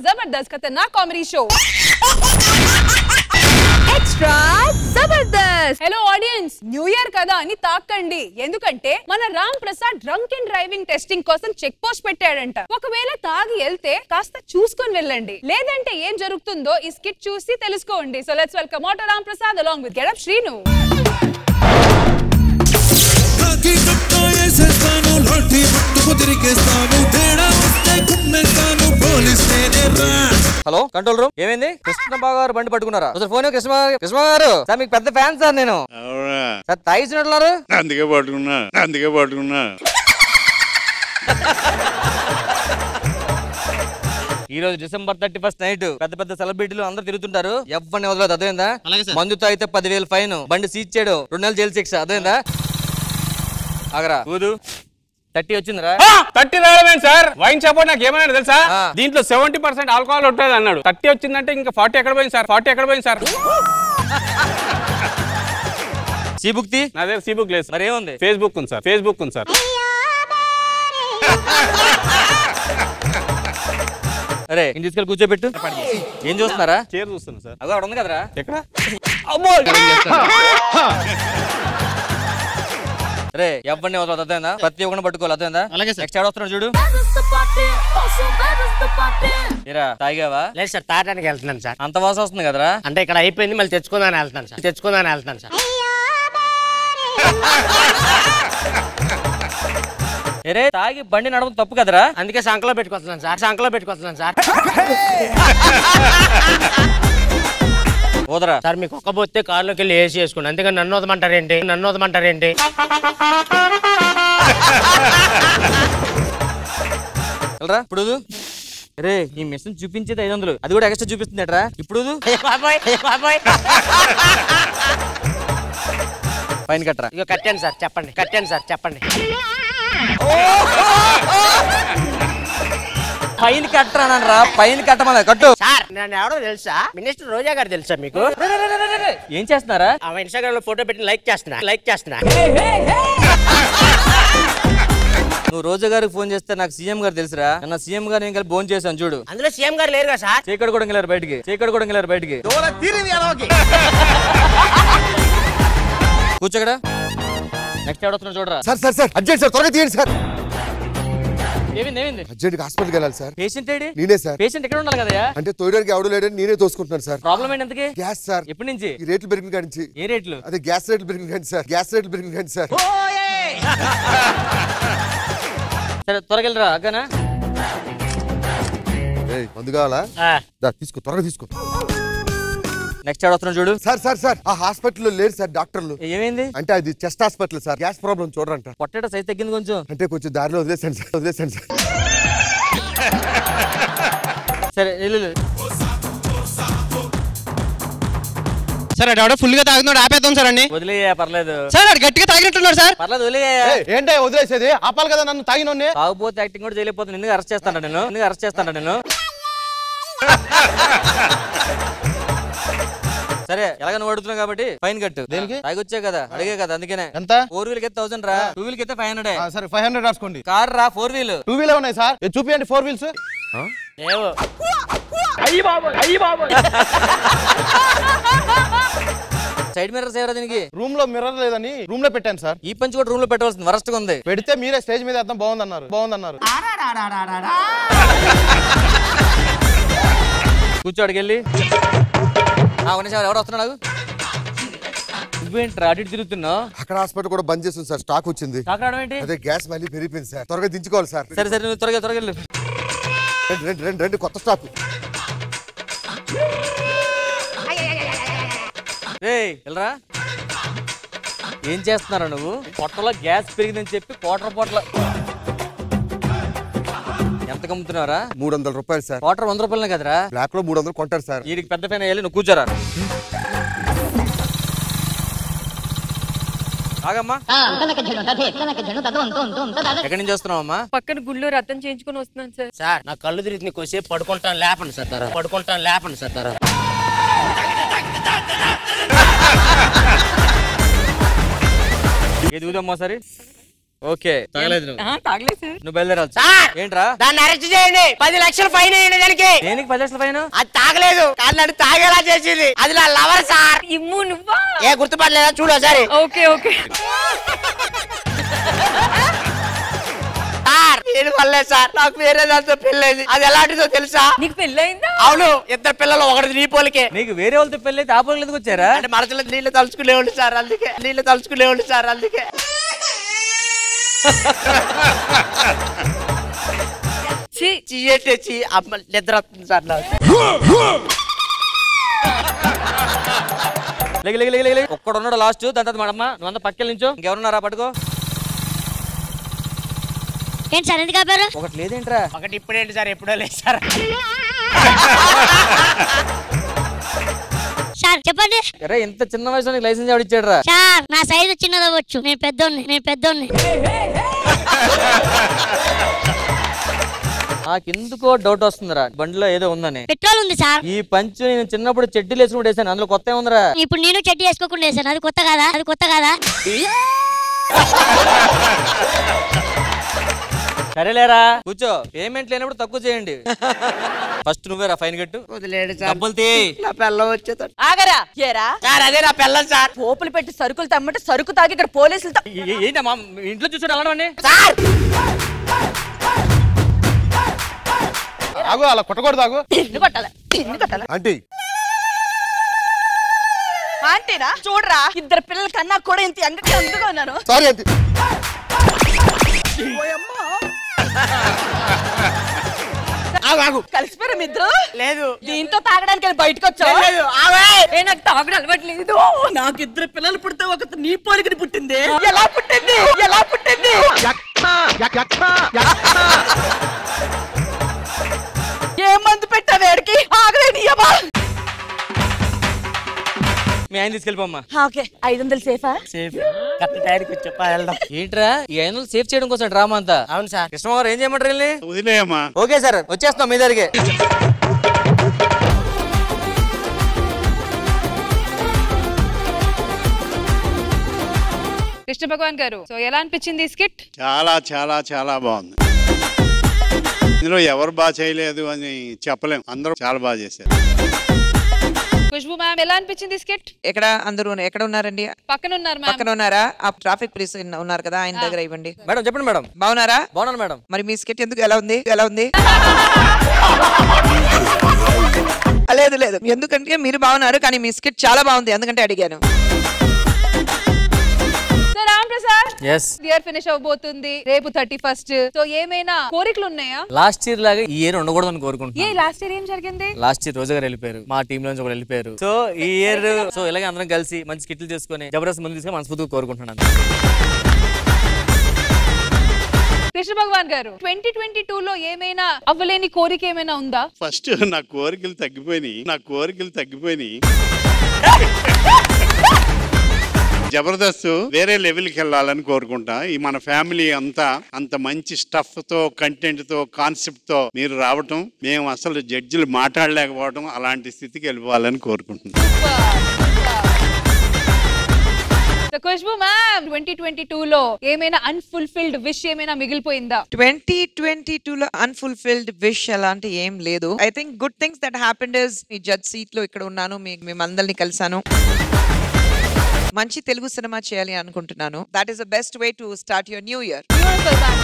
जबरदस्त Khatarnak comedy show extra Jabardasth hello audience new year కదా అని తాకండి ఎందుకంటే మన Ram Prasad drunk and driving testing కోసం చెక్ పోస్ట్ పెట్టాడంట ఒకవేళ తాగి వెళ్తే కాస్త చూసుకొని వెళ్ళండి లేదంటే ఏం జరుగుతుందో ఈ స్కిట్ చూసి తెలుసుకోండి so let's welcome auto Ram Prasad along with getup Srinu కాకి కట్ట వేసేస్తాను లాఠీ పట్టుకు తిరిగేస్తాను తేడా వస్తే కుమ్మేస్తాను పోలీస్ నేనే రా హలో కంట్రోల్ రూమ్ ఏమైంది కృష్ణ బాబు గారు బండి పట్టుకున్నారా ఒకసారి ఫోన్ కృష్ణ కృష్ణ గారు సార్ మీకు పెద్ద ఫ్యాన్ సార్ నేను అవునా సార్ తాగిచ్చినట్లున్నారు అందుకే పట్టుకున్నా అందుకే పట్టుకున్నా ఈ రోజు డిసెంబర్ థర్టీ ఫస్ట్ నైట్ పెద్ద పెద్ద సెలబ్రిటీలు అందరూ తిరుగుతుంటారు ఎవరిని వదలదు అర్థమైందా మందుతో అయితే పదివేలు ఫైన్ బండి సీజ్ చేయడం రెండు నెలలు జైలు శిక్ష అర్థమైందా ఆగరా కూదు థర్టీ వచ్చిందిరా థర్టీ రావడమే సార్ వైన్ షాప్ నాకు ఏమన్నాడు తెలుసా ఆ. దీంట్లో సెవెంటీ పర్సెంట్ ఆల్కహాల్ ఉంటుంది అన్నాడు థర్టీ వచ్చిందంటే ఇంకా ఫార్టీ ఎక్కడ పోయింది సార్ ఫార్టీ ఎక్కడ పోయింది సార్ సీ బుక్తి నా దగ్గర సీ బుక్ లేదు సార్ మరి ఏముంది ఫేస్బుక్ ఉంది సార్ ఫేస్బుక్ ఉంది సార్ అరే ఇంటి తీసుకెళ్ళి కూర్చోబెట్టు ఏం చూస్తున్నారా చీర చూస్తున్నా సార్ అదో అక్కడ ఉంది కదరా ఎక్కడ అమ్మో రే ఎవరిని వదలదు అర్థమైందా ప్రతి ఒక్కరిని పట్టుకోవాలి అర్థమైందా అలాగే సార్. నెక్స్ట్ వస్తున్నాడు చూడు ఇరా తాగావా లేదు సార్ తాగడానికి వెళ్తున్నాను సార్ అంత వాసన వస్తుంది కదరా అంటే ఇక్కడ అయిపోయింది మళ్ళీ తెచ్చుకుందాని వెళ్తున్నాను సార్ తెచ్చుకుందాని వెళ్తున్నాను సార్ ఎరే తాగి బండి నడవడం తప్పు కదరా అందుకే సంకలో పెట్టుకొస్తున్నాను సార్ సంకలో పెట్టుకొస్తున్నాను సార్ ఓదరా సార్ మీకు ఒక్క పోతే కారులోకి వెళ్ళి ఏసీ వేసుకోండి అందుకని నన్ను వదమంటారేంటి నన్ను వదమంటారేంటి వెళ్ళరా ఇప్పుడు వదు. రే ఈ మిషన్ చూపించేది ఐదు వందలు అది కూడా ఎక్స్ట్రా చూపిస్తుంది ఎట్రా ఇప్పుడు వదు. ఏ బాబాయ్ ఏ బాబాయ్ ఫైన్ కట్టరా ఇక కట్టాను సార్ చెప్పండి కట్టాను సార్ చెప్పండి ఫైన్ కట్టరా రా ఫైన్ కట్టమన్నా కట్టు సార్ నేను ఎవడో తెలుసా మినిస్టర్ రోజా గారు తెలుసా మీకు ఏం చేస్తున్నారా ఆమె ఇన్స్టాగ్రామ్ లో ఫోటో పెట్టి లైక్ చేస్తున్నా లైక్ చేస్తున్నా నువ్వు రోజా గారికి ఫోన్ చేస్తే నాకు సీఎం గారు తెలుసురా నా సీఎం గారు నేను కలిపి ఫోన్ చేశాను చూడు అందులో సీఎం గారు లేరు కదా సార్ చీకటి కూడా వెళ్ళారు బయటికి చీకటి కూడా వెళ్ళారు బయటికి కూర్చోకడా నెక్స్ట్ ఎవడొస్తున్నాడు చూడరా sir sir sir urgent sir త్వరగా తీయండి సార్ ఏమైంది ఏమైంది అర్జెంట్ హాస్పిటల్కి వెళ్ళాలి సార్ పేషెంట్ ఏడి నేనే సార్ పేషెంట్ ఎక్కడ ఉండాలి కదయా అంటే తోయడానికి ఎవడు లేడని నేనే తోసుకుంటున్నాను సార్ ప్రాబ్లం ఏంటి ఎందుకు గ్యాస్ సార్ ఎప్పటి నుంచి ఈ రేట్లు పెరిగిన కాడి నుంచి ఏ రేట్లు అదే గ్యాస్ రేట్లు పెరిగిన కాడి సార్ గ్యాస్ రేట్లు పెరిగిన కాడి సార్ సరే త్వరగా వెళ్ళరా అక్కనా ఏయ్, మందు కావాలా ఆ, దా, తీసుకో త్వరగా తీసుకో నెక్స్ట్ ఎవడొస్తున్నాడు చూడు సార్ సార్ సార్ ఆ హాస్పిటల్లో లేరు సార్ డాక్టర్లు ఏమైంది అంటే అది chest hospital sir gas problem చూడరంట పొట్టేట సైజ్ తగ్గింది కొంచెం అంటే కొంచెం దారిలో వదిలేసాను సార్ వదిలేసాను సార్ సరే వెళ్ళు వెళ్ళు. సార్ అటు ఎవడో ఫుల్ గా తాగుతున్నాడు ఆపేద్దాం సార్ అండి వదిలేయ్యా పర్లేదు సార్ అటు గట్టిగా తాగినట్టున్నాడు సార్ పర్లేదు వదిలేయ్యా ఏంటో వదిలేసేది ఆపాలి కదా నన్ను తాగినోన్ని తాగుపోతే యాక్టింగ్ కూడా చేయలేకపోతుంది ఎందుకు అరెస్ట్ చేస్తాను నేను ఎందుకు అరెస్ట్ చేస్తాను నేను సరే ఎలాగ నువ్వు అడుగుతున్నావు కాబట్టి ఫైన్ కట్టు దేనికి? తాగి వచ్చే కదా అడిగే కదా అందుకనే ఎంత ఫోర్ వీల్ కి థౌసండ్ రా టూ వీల్ కి ఫైవ్ హండ్రెడ్ ఆ, సరే ఫైవ్ హండ్రెడ్ రాసుకోండి కార్ రా ఫోర్ వీల్ టూ వీలర్ ఉన్నాయి సార్ ఏ, చూపియండి ఫోర్ వీల్స్ లేవు సైడ్ మిర్రర్స్ ఎవరా దీనికి రూమ్ లో మిర్రర్ లేదని రూమ్ లో పెట్టాను సార్ ఈ పంచి కూడా రూమ్ లో పెట్టవలసింది వరస్ట్ గా ఉంది పెడితే మీరే స్టేజ్ మీద వేద్దాం బాగుందన్నారు బాగుందన్నారు కూర్చో అడిగి వెళ్ళి ఆ, ఒక నిమిషం ఎవరు వస్తున్నాడు నువ్వేంట్రా అటు ఇటు తిరుగుతున్నావు అక్కడ హాస్పిటల్ కూడా బంద్ చేస్తుంది సార్ స్టాక్ వచ్చింది తాకడం రావడం ఏంటి అదే గ్యాస్ మళ్ళీ పెరిగిపోయింది సార్ త్వరగా దించుకోవాలి సార్ సరే సరే నువ్వు త్వరగా త్వరగా వెళ్ళు రండి రండి రండి రండి కొత్త స్టాక్ రే వెళ్ళరా ఏం చేస్తున్నారా నువ్వు పొట్టలో గ్యాస్ పెరిగిందని చెప్పి కోటర్ పొట్ల ఎంత కమ్ముతున్నారా మూడు వందల రూపాయలు సార్ కోటర్ వంద రూపాయలనే కదరా బ్లాక్ లో మూడు వందలు కొంటారు సార్ వీడికి పెద్ద పైన వెళ్ళి నువ్వు కూర్చోరా ఆగమ్మా ఎక్కడి నుంచి వస్తున్నావమ్మా పక్కన గుళ్ళో రథం చేయించుకొని వస్తున్నాను సార్ సార్ నా కళ్ళు తిరిగి కొద్దిసేపు పడుకుంటాను లేపండి సార్ తర్వాత పడుకుంటాను లేపండి సార్ తర్వాత ఏది ఊదమ్మా సరే ఓకే తగలేదు నువ్వు తాగలేదు సార్ నువ్వు బయలుదేరాలి సార్! ఏంట్రా దాన్ని అరెస్ట్ చేయండి పది లక్షలు ఫైన్ వేయండి దానికి దేనికి పది లక్షల పైన అది తాగలేదు కానీ నన్ను తాగేలా చేసింది అది నా లవర్ సార్ ఇమ్ము నువ్వా ఏ గుర్తుపడలేదా చూడు ఒకసారి ఓకే ఓకే సార్ నేను వల్లే సార్ నాకు వేరే దాంతో పెళ్ళైంది అది ఎలాంటిదో తెలుసా నీకు పెళ్ళయిందా అవును ఇద్దరు పిల్లలు ఒకటి నీ పోలికే నీకు వేరే వాళ్ళతో పెళ్ళి అయితే ఆ పనులు ఎందుకు వచ్చారా అంటే మనసులో నీళ్లు తలుచుకునేవాళ్ళు సార్ అందుకే నీళ్లు తలుచుకునేవాళ్ళు సార్ అందుకే ఛీ, చీయటే చీ అమ్మ నిద్ర వస్తుంది సార్ నాకు లెగి లెగి లెగి లెగి ఒక్కడు ఉన్నాడు లాస్ట్ దాని తర్వాత మడమ్మ నువ్వు అంతా పక్కల నుంచో ఇంకెవరున్నారా పట్టుకో ఏంటి సార్ ఎందుకు ఆపారు ఒకటి లేదేంట్రా ఒకటి ఇప్పుడేంటి సార్ ఎప్పుడో లేదు సార్ సార్ చెప్పండి అరే ఇంత చిన్న వయసులో నీకు లైసెన్స్ ఎవడు ఇచ్చాడురా సార్ నా సైజు చిన్నదవ్వచ్చు నేను పెద్దోన్ని నేను పెద్దోన్ని నాకు ఎందుకో డౌట్ వస్తుందిరా బండిలో ఏదో ఉందని పెట్రోల్ ఉంది సార్ ఈ పంచు నేను చిన్నప్పుడు చెడ్డీలు వేసుకుంటూ వేసాను అందులో కొత్త ఏముందిరా ఇప్పుడు నేను చెట్టు వేసుకోకుండా వేసాను అది కొత్త కాదా అది కొత్త కాదా సరేలేరా కూర్చో పేమెంట్ లేనప్పుడు తక్కువ చేయండి ఫస్ట్ నువ్వేరా ఫైన్ కట్టు వదిలేడు సార్ డబ్బులు తీ నా పిల్ల వచ్చేతో ఆగరా ఏరా సార్ అదే నా పిల్లం సార్ పోపులు పెట్టి సరుకులు తమ్మంటే సరుకు తాగి ఇక్కడ పోలీసులతో ఏ- ఏంటమ్మా మీ ఇంట్లో చూసాడు అలాంటి సార్ ఆగు అలా కొట్టకూడదు ఆగు తిన్ను కొట్టాలి తిన్ను కొట్టాలి ఆంటీ ఆంటీనా చూడరా ఇద్దరు పిల్లల కన్నా కూడా ఇంత ఎంగగా అందుగా ఉన్నాను సారీ ఆంటీ ఆగు ఆగు కలిసిపోయారు మీ ఇద్దరు లేదు దీంతో తాగడానికి వెళ్ళి బయటకు వచ్చావు లేదు ఆగే ఏ నాకు తాగడం అలవాట్లేదు నాకు ఇద్దరు పిల్లలు పుడితే ఒక నీ పోలికని పుట్టింది ఎలా పుట్టింది ఎలా పుట్టింది ఏ మందు పెట్టావు ఏడికి ఆగలేని మీ ఆయన తీసుకెళ్ళిపోమ్మా ఓకే ఐదు వందలు సేఫా సేఫ్ కరెక్ట్ టైంకి చెప్పా వెళ్దాం ఏంట్రా ఈ ఐదు సేఫ్ చేయడం కోసం డ్రామా అంతా అవును సార్ కృష్ణ గారు ఏం చేయమంటారు వీళ్ళని? వదిలేయమ్మా ఓకే సార్ వచ్చేస్తాం మీ దగ్గరికి కృష్ణ భగవాన్ గారు సో ఎలా అనిపించింది ఈ స్కిట్ చాలా చాలా చాలా బాగుంది ఇందులో ఎవరు బాగా చేయలేదు అని చెప్పలేం అందరూ చాలా బాగా చేశారు ఖుష్బు మ్యామ్ ఎలా అనిపించింది ఈ స్కిట్ ఎక్కడ అందరూ ఎక్కడ ఉన్నారండి పక్కన ఉన్నారు మ్యామ్ పక్కన ఉన్నారా ఆ ట్రాఫిక్ పోలీస్ ఉన్నారు కదా ఆయన దగ్గర ఇవ్వండి మేడం చెప్పండి మేడం బాగున్నారా బాగున్నాను మేడం మరి మీ స్కెట్ ఎందుకు ఎలా ఉంది ఎలా ఉంది ఆ, లేదు లేదు ఎందుకంటే మీరు బాగున్నారు కానీ మీ స్కెట్ చాలా బాగుంది ఎందుకంటే అడిగాను సార్ రామ్ ప్రసాద్ ఎస్ ఇయర్ ఫినిష్ అవబోతుంది రేపు థర్టీ ఫస్ట్ సో ఏమైనా కోరికలు ఉన్నాయా లాస్ట్ ఇయర్ లాగా ఈ ఇయర్ ఉండకూడదని ఏ కోరుకుంటున్నాను లాస్ట్ ఇయర్ ఏం జరిగింది లాస్ట్ ఇయర్ రోజా గారు వెళ్ళిపోయారు మా టీమ్ నుంచి ఒకరు వెళ్ళిపోయారు సో ఈ ఇయర్ సో ఇలాగే అందరం కలిసి మంచి కిట్లు చేసుకొని జబర్దస్త్ ముందు తీసుకొని మనస్ఫూర్తిగా కోరుకుంటున్నాను కృష్ణ భగవాన్ గారు ట్వంటీ ట్వంటీ టూ లో ఏమైనా అవ్వలేని కోరిక ఏమైనా ఉందా ఫస్ట్ నా కోరికలు తగ్గిపోయినాయి నా కోరికలు తగ్గిపోయినాయి జబర్దస్త్ వేరే లెవెల్కి వెళ్ళాలని కోరుకుంటా ఈ మన ఫ్యామిలీ అంతా అంత మంచి స్టఫ్ తో కంటెంట్ తో కాన్సెప్ట్ తో మీరు రావటం మేము అసలు జడ్జిలు మాట్లాడలేకపోవడం అలాంటి స్థితికి వెళ్ళిపోవాలని కోరుకుంటున్నాం so Khushbu ma'am twenty twenty two లో ఏమైనా అన్ఫుల్ఫిల్డ్ విష్ ఏమైనా మిగిలిపోయిందా ట్వంటీ ట్వంటీ టూ లో అన్ఫుల్ఫిల్డ్ విష్ అలాంటి ఏం లేదు I think good things that happened is me judge seat లో ఇక్కడ ఉన్నాను మీ మేమందరిని కలిసాను మంచి తెలుగు సినిమా చేయాలి అనుకుంటున్నాను that is the best way to start your new year Beautiful, ma'am.